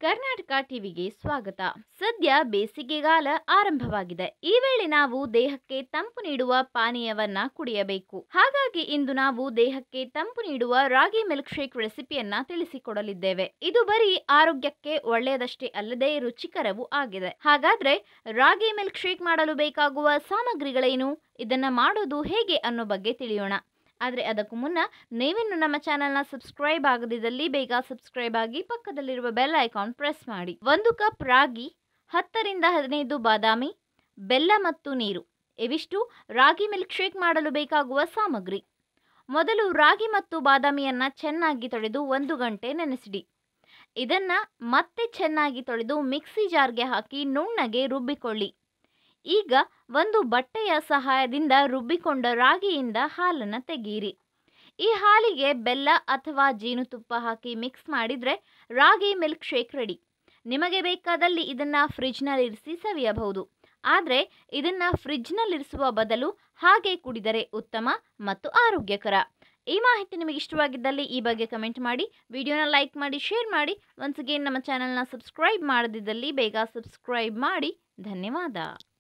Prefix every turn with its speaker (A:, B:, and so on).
A: ಕರ್ನಾಟಕ ಟಿವಿಗೆ ಸ್ವಾಗತ ಸದ್ಯ ಬೇಸಿಗೆಗಾಲ ಆರಂಭವಾಗಿದೆ ಈ ವೇಳೆ ನಾವು ದೇಹಕ್ಕೆ ತಂಪು ನೀಡುವ ಪಾನೀಯವನ್ನ ಕುಡಿಯಬೇಕು ಹಾಗಾಗಿ ಇಂದು ನಾವು ದೇಹಕ್ಕೆ ತಂಪು ನೀಡುವ ರಾಗಿ ಮಿಲ್ಕ್ ಶೇಕ್ ರೆಸಿಪಿಯನ್ನ ತಿಳಿಸಿಕೊಡಲಿದ್ದೇವೆ ಇದು ಬರೀ ಆರೋಗ್ಯಕ್ಕೆ ಒಳ್ಳೆಯದಷ್ಟೇ ಅಲ್ಲದೆ ರುಚಿಕರವೂ ಆಗಿದೆ ಹಾಗಾದ್ರೆ ರಾಗಿ ಮಿಲ್ಕ್ ಶೇಕ್ ಮಾಡಲು ಬೇಕಾಗುವ ಸಾಮಗ್ರಿಗಳೇನು ಇದನ್ನ ಮಾಡೋದು ಹೇಗೆ ಅನ್ನೋ ಬಗ್ಗೆ ತಿಳಿಯೋಣ ಆದರೆ ಅದಕ್ಕೂ ಮುನ್ನ ನೀವಿನ್ನು ನಮ್ಮ ಚಾನೆಲ್ನ ಸಬ್ಸ್ಕ್ರೈಬ್ ಆಗದಿದ್ದಲ್ಲಿ ಬೇಗ ಸಬ್ಸ್ಕ್ರೈಬ್ ಆಗಿ ಪಕ್ಕದಲ್ಲಿರುವ ಬೆಲ್ ಐಕಾನ್ ಪ್ರೆಸ್ ಮಾಡಿ ಒಂದು ಕಪ್ ರಾಗಿ ಹತ್ತರಿಂದ ಹದಿನೈದು ಬಾದಾಮಿ ಬೆಲ್ಲ ಮತ್ತು ನೀರು ಇವಿಷ್ಟು ರಾಗಿ ಮಿಲ್ಕ್ ಶೇಕ್ ಮಾಡಲು ಬೇಕಾಗುವ ಸಾಮಗ್ರಿ ಮೊದಲು ರಾಗಿ ಮತ್ತು ಬಾದಾಮಿಯನ್ನು ಚೆನ್ನಾಗಿ ತೊಳೆದು ಒಂದು ಗಂಟೆ ನೆನೆಸಿಡಿ ಇದನ್ನು ಮತ್ತೆ ಚೆನ್ನಾಗಿ ತೊಳೆದು ಮಿಕ್ಸಿ ಜಾರ್ಗೆ ಹಾಕಿ ನುಣ್ಣಗೆ ರುಬ್ಬಿಕೊಳ್ಳಿ ಈಗ ಒಂದು ಬಟ್ಟೆಯ ಸಹಾಯದಿಂದ ರುಬ್ಬಿಕೊಂಡ ರಾಗಿಯಿಂದ ಹಾಲನ್ನು ತೆಗೆಯಿರಿ ಈ ಹಾಲಿಗೆ ಬೆಲ್ಲ ಅಥವಾ ಜೇನುತುಪ್ಪ ಹಾಕಿ ಮಿಕ್ಸ್ ಮಾಡಿದರೆ ರಾಗಿ ಮಿಲ್ಕ್ ಶೇಕ್ ರೆಡಿ ನಿಮಗೆ ಬೇಕಾದಲ್ಲಿ ಇದನ್ನು ಫ್ರಿಜ್ನಲ್ಲಿರಿಸಿ ಸವಿಯಬಹುದು ಆದರೆ ಇದನ್ನು ಫ್ರಿಜ್ನಲ್ಲಿರಿಸುವ ಬದಲು ಹಾಗೆ ಕುಡಿದರೆ ಉತ್ತಮ ಮತ್ತು ಆರೋಗ್ಯಕರ ಈ ಮಾಹಿತಿ ನಿಮಗೆ ಇಷ್ಟವಾಗಿದ್ದಲ್ಲಿ ಈ ಬಗ್ಗೆ ಕಮೆಂಟ್ ಮಾಡಿ ವಿಡಿಯೋನ ಲೈಕ್ ಮಾಡಿ ಶೇರ್ ಮಾಡಿ ಒನ್ಸ್ ಅಗೇನ್ ನಮ್ಮ ಚಾನಲ್ನ ಸಬ್ಸ್ಕ್ರೈಬ್ ಮಾಡದಿದ್ದಲ್ಲಿ ಬೇಗ ಸಬ್ಸ್ಕ್ರೈಬ್ ಮಾಡಿ ಧನ್ಯವಾದ